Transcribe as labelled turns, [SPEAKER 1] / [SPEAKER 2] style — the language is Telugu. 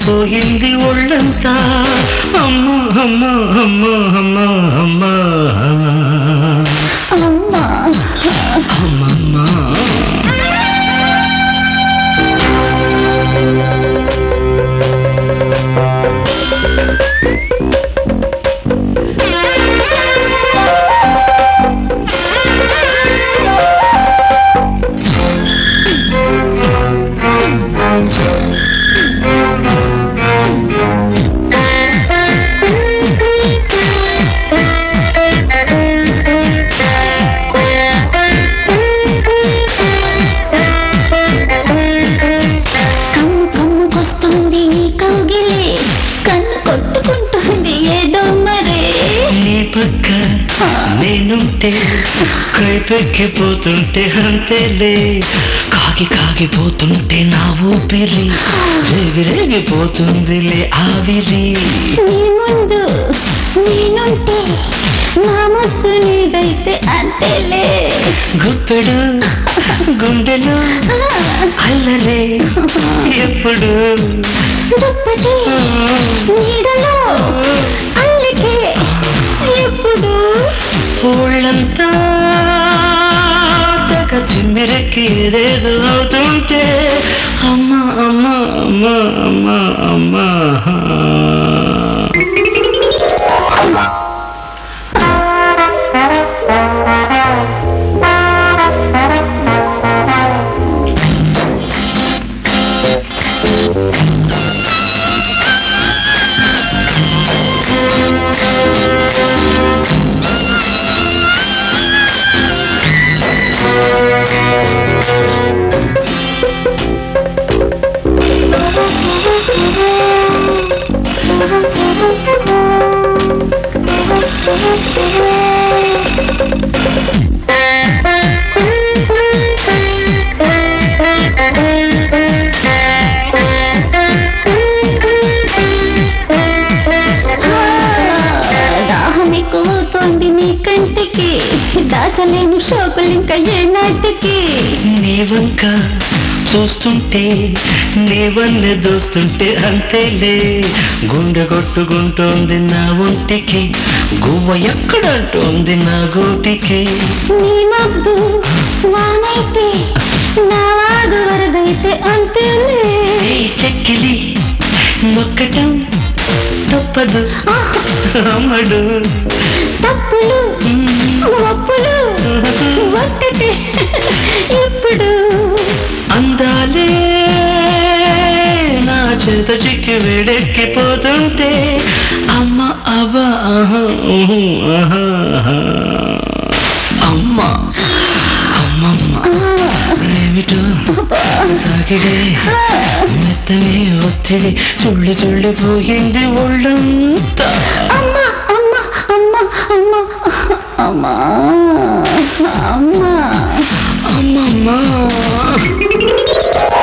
[SPEAKER 1] పోయింది ఒళ్ళంతా అమ్మ అమ్మ అమ్మ అమ్మ అమ్మ
[SPEAKER 2] అమ్మా
[SPEAKER 1] అమ్మమ్మ
[SPEAKER 2] కమ్ము కమ్ముకొస్తుంది ఈ కౌగిలే కన్ను కొట్టుకుంటుంది ఏదో మరే
[SPEAKER 1] నీ పక్క నేనుంటే కైపెక్కిపోతుంటే అంతేలే కాకి కాగిపోతుంటే నా ఊపిరి రేగి రేగిపోతుందిలే ఆవిరి
[SPEAKER 2] నీ ముందు నేనుంటే నా ముద్దు నీదైతే అంతేలే
[SPEAKER 1] గుప్పెడు గుండెలు అల్లరే ఎప్పుడు
[SPEAKER 2] దుప్పటి నీడలో అల్లికే ఎప్పుడు
[SPEAKER 1] ఊళ్ళంతా తెగ తిమ్మిరెక్కిరేదు అవుతుంటే అమ్మ అమ్మ అమ్మ అమ్మ అమ్మ
[SPEAKER 2] దాహం ఎక్కువవుతోంది నీ కంటికి దాచలేను షోకులింక ఏ నాటికి
[SPEAKER 1] నీ వంక చూస్తుంటే నీ వన్నె దోస్తుంటే అంతేలే గుండె కొట్టుకుంటోంది నా ఒంటికి గువ్వ ఎక్కడంటోంది నా గోటికి
[SPEAKER 2] నీ మబ్బు వానైతే నా వాగు వరదైతే అంతేలే
[SPEAKER 1] ఏ చెక్కిలి మొక్కటం తప్పదు అమ్మడు
[SPEAKER 2] తప్పులు ఒప్పులు ఒక్కటే ఇప్పుడు
[SPEAKER 1] అందాలే నా చేత చిక్కి వేడెక్కిపోతుంటే అమ్మ అవ్వ ఆహా, ఊహు, ఆహా, ఆహా. అమ్మ అమ్మమ్మ ఏమిటో తాకిడే మెత్తని ఒత్తిడి తుళ్ళి తుళ్ళిపోయింది ఒళ్ళంతా
[SPEAKER 2] అమ్మా అమ్మా అమ్మా అమ్మా అమ్మా అమ్మా